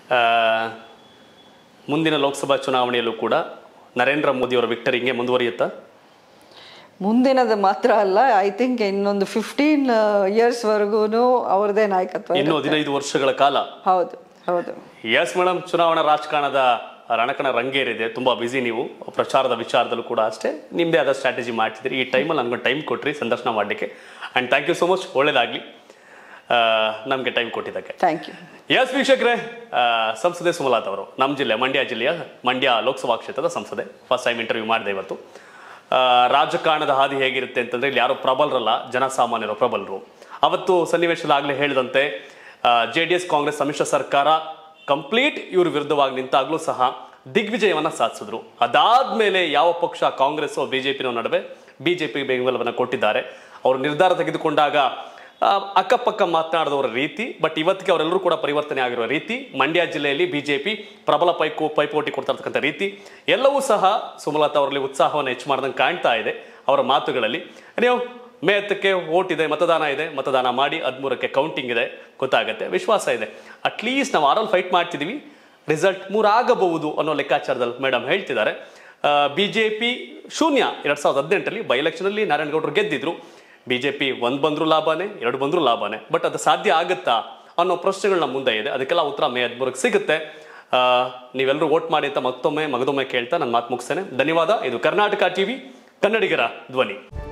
ಆ, ಮುಂದಿನ ಲೋಕಸಭಾ ಚುನಾವಣೆಯಲ್ಲೂ ಕೂಡ ನರೇಂದ್ರ ಮೋದಿಯವರ ವಿಕ್ಟರಿ ಹಿಂಗೆ ಮುಂದುವರಿಯುತ್ತಾ ಮುಂದಿನದು ಮಾತ್ರ ಅಲ್ಲ ಐ ಥಿಂಕ್ ಇನ್ನೊಂದು ಫಿಫ್ಟೀನ್ ಇಯರ್ಸ್ವರೆಗೂ ಅವ್ರದೇ ನಾಯಕತ್ವ ಇನ್ನು ಇರುತ್ತೆ. ಹದಿನೈದು ವರ್ಷಗಳ ಕಾಲ ಹೌದು ಹೌದು ಎಸ್ ಮೇಡಮ್ ಚುನಾವಣಾ ರಾಜಕಾರಣದ ರಣಕಣ ರಂಗೇರಿದೆ ತುಂಬ ಬ್ಯುಸಿ ನೀವು ಪ್ರಚಾರದ ವಿಚಾರದಲ್ಲೂ ಕೂಡ ಅಷ್ಟೇ ನಿಮ್ಮದೇ ಆದ ಸ್ಟ್ರಾಟಜಿ ಮಾಡ್ತಿದ್ದೀರಿ ಈ ಟೈಮಲ್ಲಿ ನನಗೆ ಟೈಮ್ ಕೊಟ್ರಿ ಸಂದರ್ಶನ ಮಾಡಲಿಕ್ಕೆ and thank you so much ಒಳ್ಳೇದಾಗಲಿ ನಮಗೆ ಟೈಮ್ ಕೊಟ್ಟಿದ್ದಕ್ಕೆ ಥ್ಯಾಂಕ್ ಯು ಎಸ್ ವೀಕ್ಷಕರೇ ಆ, ಸಂಸದೆ ಸುಮಲತಾ ಅವರು ನಮ್ಮ ಜಿಲ್ಲೆ ಮಂಡ್ಯ ಜಿಲ್ಲೆಯ ಮಂಡ್ಯ ಲೋಕಸಭಾ ಕ್ಷೇತ್ರದ ಸಂಸದೆ ಫಸ್ಟ್ ಟೈಮ್ ಇಂಟರ್ವ್ಯೂ ಮಾಡಿದೆ ಇವತ್ತು ಆ, ರಾಜಕಾರಣದ ಹಾದಿ ಹೇಗಿರುತ್ತೆ ಅಂತಂದ್ರೆ ಇಲ್ಲಿ ಯಾರೋ ಪ್ರಬಲರಲ್ಲ ಜನಸಾಮಾನ್ಯರು ಪ್ರಬಲರು ಅವತ್ತು ಸನ್ನಿವೇಶದಾಗಲೇ ಹೇಳಿದಂತೆ ಜೆ ಡಿ ಎಸ್ ಕಾಂಗ್ರೆಸ್ ಸಮ್ಮಿಶ್ರ ಸರ್ಕಾರ ಕಂಪ್ಲೀಟ್ ಇವ್ರ ವಿರುದ್ಧವಾಗಿ ನಿಂತಾಗಲೂ ಸಹ ದಿಗ್ವಿಜಯವನ್ನ ಸಾಧಿಸಿದ್ರು ಅದಾದ್ಮೇಲೆ ಯಾವ ಪಕ್ಷ ಕಾಂಗ್ರೆಸ್ ಬಿಜೆಪಿನ ನಡುವೆ ಬಿಜೆಪಿ ಬೆಂಬಲವನ್ನು ಕೊಟ್ಟಿದ್ದಾರೆ ಅವರು ನಿರ್ಧಾರ ತೆಗೆದುಕೊಂಡಾಗ ಆ, ಅಕ್ಕಪಕ್ಕ ಮಾತನಾಡಿದವರ ರೀತಿ ಬಟ್ ಇವತ್ತಿಗೆ ಅವರೆಲ್ಲರೂ ಕೂಡ ಪರಿವರ್ತನೆ ಆಗಿರುವ ರೀತಿ ಮಂಡ್ಯ ಜಿಲ್ಲೆಯಲ್ಲಿ ಬಿಜೆಪಿ ಪ್ರಬಲ ಪೈಕೋ ಪೈಪೋಟಿ ಕೊಡ್ತಾ ಇರ್ತಕ್ಕಂಥ ರೀತಿ ಎಲ್ಲವೂ ಸಹ ಸುಮಲತಾ ಅವರಲ್ಲಿ ಉತ್ಸಾಹವನ್ನು ಹೆಚ್ಚು ಮಾಡ್ದಂಗೆ ಕಾಣ್ತಾ ಇದೆ ಅವರ ಮಾತುಗಳಲ್ಲಿ ನೀವು ಮೇ ಹತ್ತಕ್ಕೆ ವೋಟ್ ಇದೆ ಮತದಾನ ಇದೆ ಮತದಾನ ಮಾಡಿ ಹದಿಮೂರಕ್ಕೆ ಕೌಂಟಿಂಗ್ ಇದೆ ಗೊತ್ತಾಗುತ್ತೆ ವಿಶ್ವಾಸ ಇದೆ ಅಟ್ಲೀಸ್ಟ್ ನಾವು ಆರಲ್ಲಿ ಫೈಟ್ ಮಾಡ್ತಿದ್ದೀವಿ ರಿಸಲ್ಟ್ ಮೂರಾಗಬಹುದು ಅನ್ನೋ ಲೆಕ್ಕಾಚಾರದಲ್ಲಿ ಮೇಡಮ್ ಹೇಳ್ತಿದ್ದಾರೆ ಬಿಜೆಪಿ ಶೂನ್ಯ ಎರಡ್ ಸಾವಿರದ ಹದಿನೆಂಟರಲ್ಲಿ ಬೈ ಎಲೆಕ್ಷನಲ್ಲಿ ನಾರಾಯಣಗೌಡರು ಗೆದ್ದಿದ್ರು ಬಿಜೆಪಿ ಒಂದ್ ಬಂದ್ರು ಲಾಭನೇ ಎರಡು ಬಂದ್ರು ಲಾಭನೇ ಬಟ್ ಅದು ಸಾಧ್ಯ ಆಗುತ್ತಾ ಅನ್ನೋ ಪ್ರಶ್ನೆಗಳು ನಮ್ಮ ಮುಂದೆ ಇದೆ ಅದಕ್ಕೆಲ್ಲ ಉತ್ತರ ಮೇ ಹದಿಮೂರಕ್ಕೆ ಸಿಗುತ್ತೆ ಆ, ನೀವೆಲ್ಲರೂ ವೋಟ್ ಮಾಡಿ ಅಂತ ಮತ್ತೊಮ್ಮೆ ಮಗದೊಮ್ಮೆ ಕೇಳ್ತಾ ನನ್ನ ಮಾತು ಮುಗಿಸ್ತೇನೆ ಧನ್ಯವಾದ ಇದು ಕರ್ನಾಟಕ ಟಿವಿ ಕನ್ನಡಿಗರ ಧ್ವನಿ